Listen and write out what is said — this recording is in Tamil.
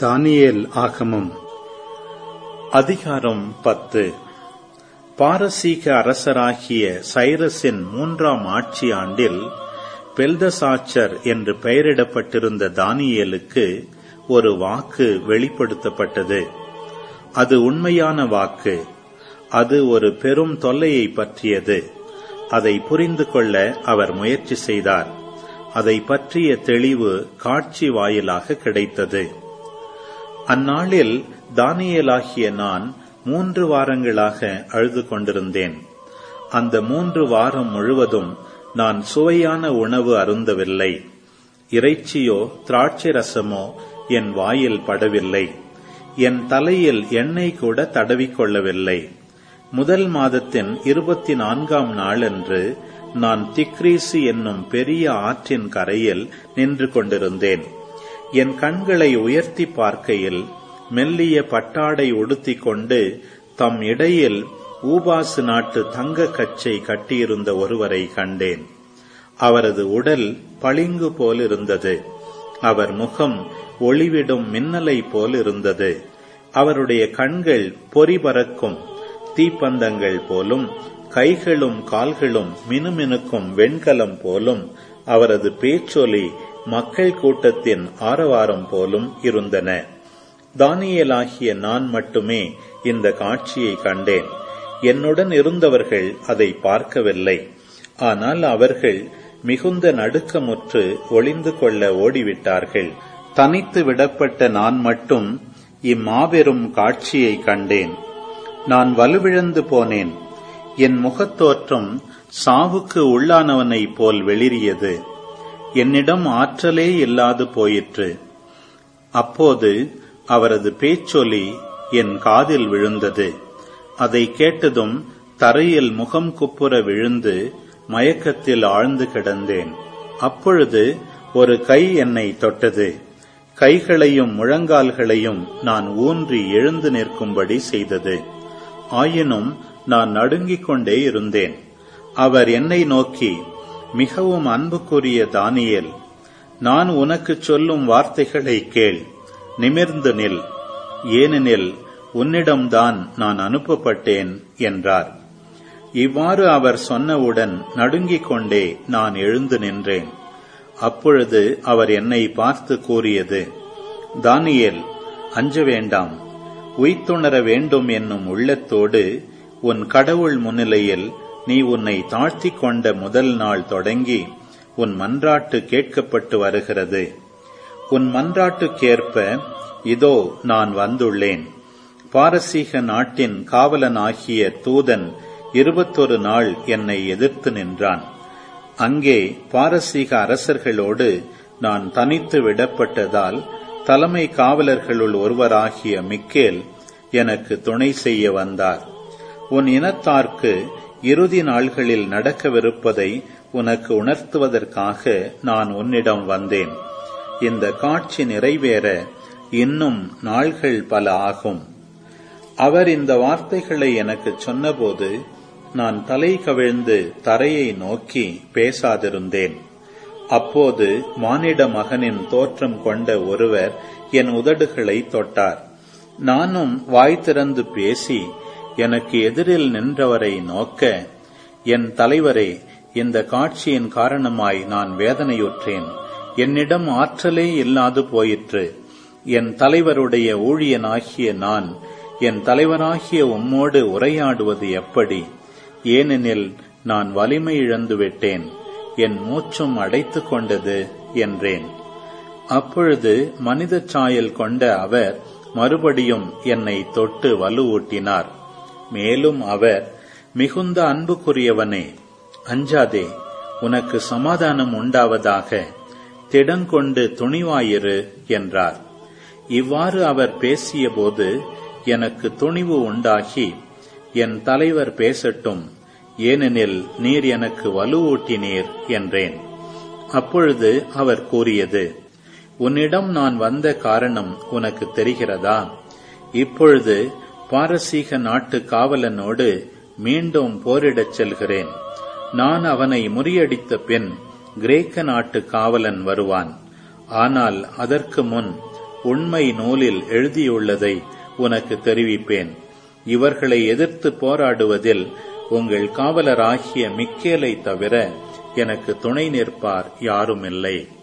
தானியேல் ஆகமம் அதிகாரம் பத்து பாரசீக அரசராகிய சைரஸின் மூன்றாம் ஆட்சி ஆண்டில் பெல்தசாச்சர் என்று பெயரிடப்பட்டிருந்த தானியேலுக்கு ஒரு வாக்கு வெளிப்படுத்தப்பட்டது அது உண்மையான வாக்கு அது ஒரு பெரும் தொல்லையை பற்றியது அதை புரிந்து கொள்ள அவர் முயற்சி செய்தார் அதை பற்றிய தெளிவு காட்சி வாயிலாக கிடைத்தது அந்நாளில் தானியேலாகிய நான் மூன்று வாரங்களாக அழுது கொண்டிருந்தேன் அந்த மூன்று வாரம் முழுவதும் நான் சுவையான உணவு அருந்தவில்லை இறைச்சியோ திராட்சை ரசமோ என் வாயில் படவில்லை என் தலையில் எண்ணெய் கூட தடவிக்கொள்ளவில்லை முதல் மாதத்தின் இருபத்தி நான்காம் நாளன்று நான் திக்ரீசு என்னும் பெரிய ஆற்றின் கரையில் நின்று கொண்டிருந்தேன் என் கண்களை உயர்த்தி பார்க்கையில் மெல்லிய பட்டாடை உடுத்திக் கொண்டு தம் இடையில் ஊபாசு நாட்டு தங்க கச்சை கட்டியிருந்த ஒருவரை கண்டேன் அவரது உடல் பளிங்கு போல் இருந்தது அவர் முகம் ஒளிவிடும் மின்னலை போல் இருந்தது அவருடைய கண்கள் பொறி பறக்கும் தீப்பந்தங்கள் போலும் கைகளும் கால்களும் மினுமினுக்கும் வெண்கலம் போலும் அவரது பேச்சொலி மக்கள் கூட்டத்தின் ஆரவாரம் போலும் இருந்தன தானியலாகிய நான் மட்டுமே இந்த காட்சியை கண்டேன் என்னுடன் இருந்தவர்கள் அதை பார்க்கவில்லை ஆனால் அவர்கள் மிகுந்த நடுக்கமுற்று ஒளிந்து கொள்ள ஓடிவிட்டார்கள் தனித்து விடப்பட்ட நான் மட்டும் இம்மாபெரும் காட்சியை கண்டேன் நான் வலுவிழந்து போனேன் என் முகத்தோற்றம் சாவுக்கு உள்ளானவனைப் போல் வெளிரியது என்னிடம் ஆற்றலே இல்லாது போயிற்று அப்போது அவரது பேச்சொலி என் காதில் விழுந்தது அதை கேட்டதும் தரையில் முகம் குப்புற விழுந்து மயக்கத்தில் ஆழ்ந்து கிடந்தேன் அப்பொழுது ஒரு கை என்னை தொட்டது கைகளையும் முழங்கால்களையும் நான் ஊன்றி எழுந்து நிற்கும்படி செய்தது ஆயினும் நான் நடுங்கிக் கொண்டே இருந்தேன் அவர் என்னை நோக்கி மிகவும் அன்புக்குரிய தானியல் நான் உனக்கு சொல்லும் வார்த்தைகளை கேள் நிமிர்ந்து நில் ஏனெனில் உன்னிடம்தான் நான் அனுப்பப்பட்டேன் என்றார் இவ்வாறு அவர் சொன்னவுடன் நடுங்கிக் கொண்டே நான் எழுந்து நின்றேன் அப்பொழுது அவர் என்னை பார்த்து கூறியது தானியேல் அஞ்ச வேண்டாம் உய்த்துணர வேண்டும் என்னும் உள்ளத்தோடு உன் கடவுள் முன்னிலையில் நீ உன்னை தாழ்த்திக் கொண்ட முதல் நாள் தொடங்கி உன் மன்றாட்டு கேட்கப்பட்டு வருகிறது உன் மன்றாட்டுக்கேற்ப இதோ நான் வந்துள்ளேன் பாரசீக நாட்டின் காவலனாகிய தூதன் இருபத்தொரு நாள் என்னை எதிர்த்து நின்றான் அங்கே பாரசீக அரசர்களோடு நான் தனித்து விடப்பட்டதால் தலைமை காவலர்களுள் ஒருவராகிய மிக்கேல் எனக்கு துணை செய்ய வந்தார் உன் இனத்தார்க்கு இறுதி நாள்களில் நடக்கவிருப்பதை உனக்கு உணர்த்துவதற்காக நான் உன்னிடம் வந்தேன் இந்த காட்சி நிறைவேற இன்னும் நாள்கள் பல ஆகும் அவர் இந்த வார்த்தைகளை எனக்கு சொன்னபோது நான் தலை கவிழ்ந்து தரையை நோக்கி பேசாதிருந்தேன் அப்போது மானிட மகனின் தோற்றம் கொண்ட ஒருவர் என் உதடுகளை தொட்டார் நானும் வாய் திறந்து பேசி எனக்கு எதிரில் நின்றவரை நோக்க என் தலைவரே இந்த காட்சியின் காரணமாய் நான் வேதனையுற்றேன் என்னிடம் ஆற்றலே இல்லாது போயிற்று என் தலைவருடைய ஊழியனாகிய நான் என் தலைவராகிய உம்மோடு உரையாடுவது எப்படி ஏனெனில் நான் வலிமை இழந்து விட்டேன் என் மூச்சும் அடைத்து கொண்டது என்றேன் அப்பொழுது மனித சாயல் கொண்ட அவர் மறுபடியும் என்னை தொட்டு வலுவூட்டினார் மேலும் அவர் மிகுந்த அன்புக்குரியவனே அஞ்சாதே உனக்கு சமாதானம் உண்டாவதாக திடங்கொண்டு துணிவாயிரு என்றார் இவ்வாறு அவர் பேசியபோது எனக்கு துணிவு உண்டாகி என் தலைவர் பேசட்டும் ஏனெனில் நீர் எனக்கு வலுவூட்டினீர் என்றேன் அப்பொழுது அவர் கூறியது உன்னிடம் நான் வந்த காரணம் உனக்கு தெரிகிறதா இப்பொழுது பாரசீக நாட்டு காவலனோடு மீண்டும் போரிடச் செல்கிறேன் நான் அவனை முறியடித்த பின் கிரேக்க நாட்டு காவலன் வருவான் ஆனால் அதற்கு முன் உண்மை நூலில் எழுதியுள்ளதை உனக்கு தெரிவிப்பேன் இவர்களை எதிர்த்து போராடுவதில் உங்கள் காவலராகிய மிக்கேலை தவிர எனக்கு துணை நிற்பார் யாருமில்லை